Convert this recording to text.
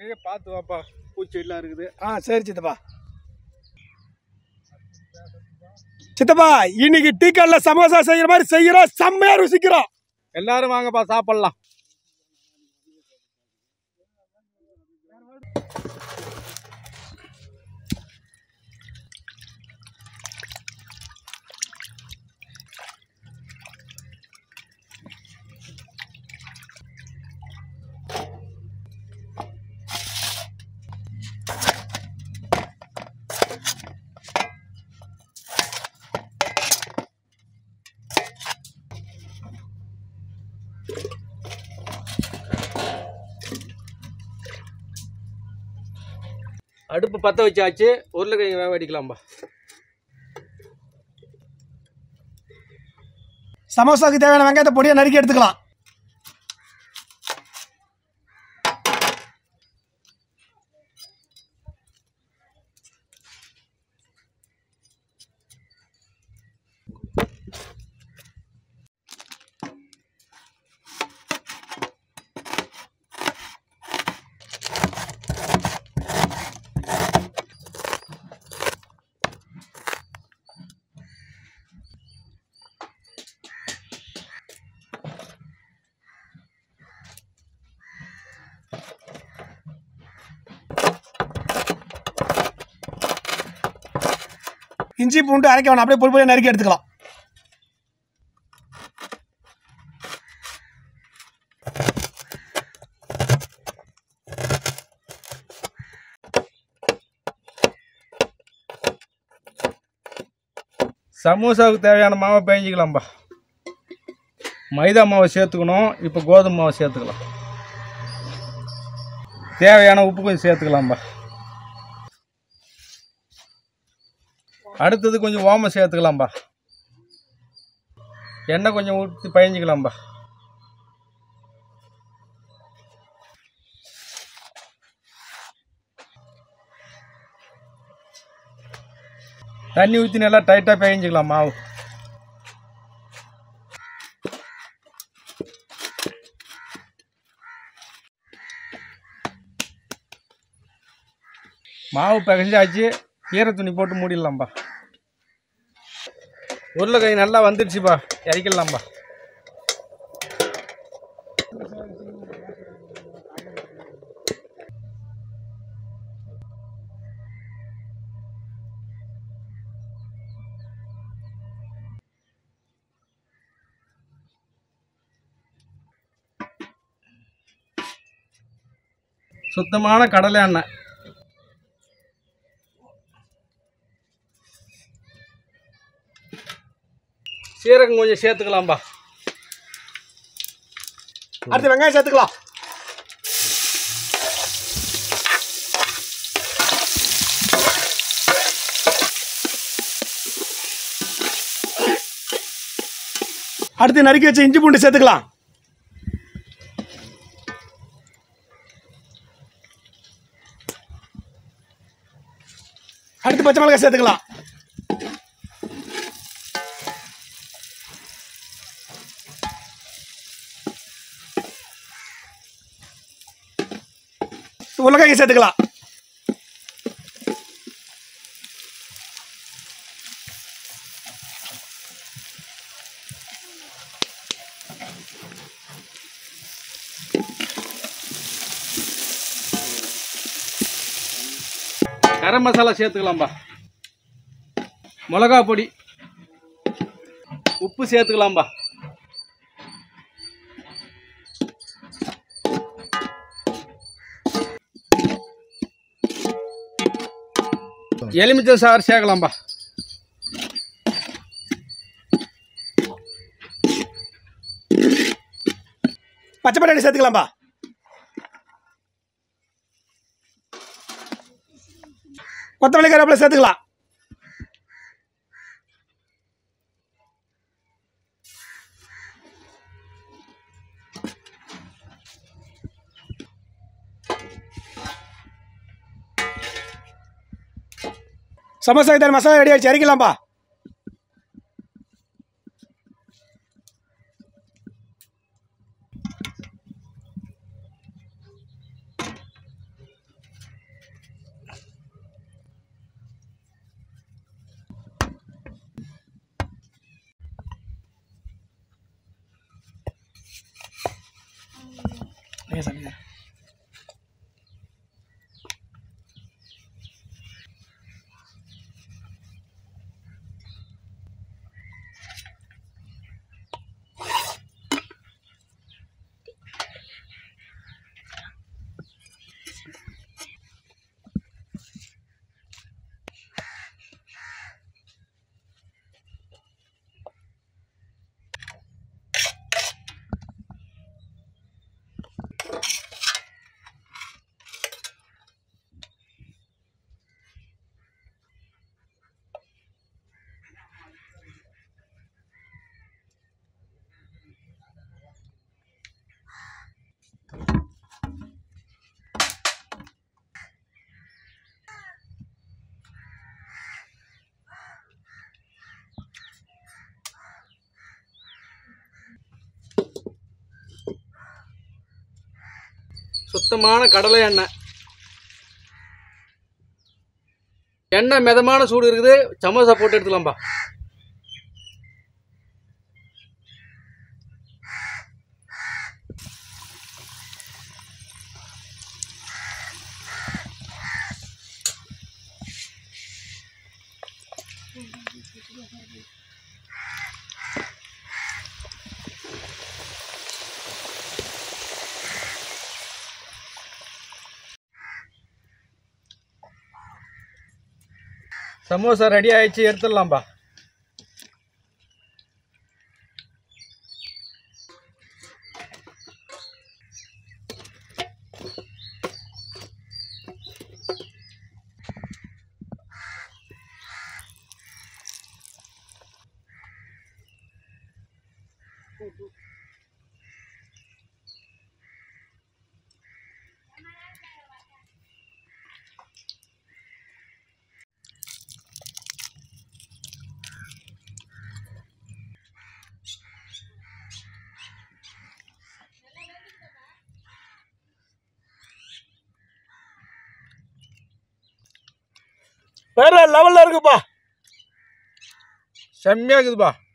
கீழே பார்த்து வாப்பா பூச்செடிலாம் இருக்குது ஆ சரி சித்தப்பா சித்தப்பா இன்னைக்கு டீ கல்ல சமோசா செய்யற மாதிரி செய்யறோம் செம்மையா ருசிக்கிறோம் எல்லாரும் வாங்கப்பா சாப்பிடலாம் அடுப்பு பற்ற வச்சாச்சு உருளைக்கிழங்கு வேக அடிக்கலாம்பா சமோசாக்கு தேவையான வெங்காயத்தை பொடியை நறுக்கி எடுத்துக்கலாம் இஞ்சி பூண்டு அரைக்க வேணாம் அப்படியே பொடி பொடியாக நறுக்கி எடுத்துக்கலாம் சமோசாவுக்கு தேவையான மாவை பேஞ்சிக்கலாம்பா மைதா மாவை சேர்த்துக்கணும் இப்போ கோதுமை மாவை சேர்த்துக்கலாம் தேவையான உப்பு கொஞ்சம் சேர்த்துக்கலாம்பா அடுத்தது கொஞ்சம் ஓமம் சேர்த்துக்கலாம்பா எண்ணெய் கொஞ்சம் ஊற்றி பயஞ்சிக்கலாம்பா தண்ணி ஊற்றி நல்லா டைட்டாக பயஞ்சிக்கலாம் மாவு மாவு பிசைஞ்சாச்சு ஈர துணி போட்டு மூடிடலாம்பா உருளைக்கிழங்கு நல்லா வந்துடுச்சுப்பா இறக்கிடலாம்பா சுத்தமான கடலை எண்ணெய் சீரகம் கொஞ்சம் சேர்த்துக்கலாம்பா அடுத்து வெங்காயம் சேர்த்துக்கலாம் அடுத்து நறுக்கி வச்ச இஞ்சி பூண்டு சேர்த்துக்கலாம் அடுத்து பச்சை மிளகாய் சேர்த்துக்கலாம் உருளைக்காய் சேர்த்துக்கலாம் கரம் மசாலா சேர்த்துக்கலாம்பா மிளகா பொடி உப்பு சேர்த்துக்கலாம்பா எலுமிச்சை சாறு சேர்க்கலாம்பா பச்சை பட்டாணி சேர்த்துக்கலாம்பா கொத்தமல்லி கருவேப்பிலை சேர்த்துக்கலாம் சமோசாக்கு தர மசாலா ரெடி ஆயிடுச்சு இறக்கலாம்பா சரிங்க சரிங்க சுத்தமான கடலை எண்ணெய் எண்ணெய் மிதமான சூடு இருக்குது சமோசா போட்டு எடுத்துக்கலாம்பா சமோசா ரெடி ஆயிடுச்சு எடுத்துடலாம்பா வேற லெவல்ல இருக்குப்பா செம்மையா இருக்குதுப்பா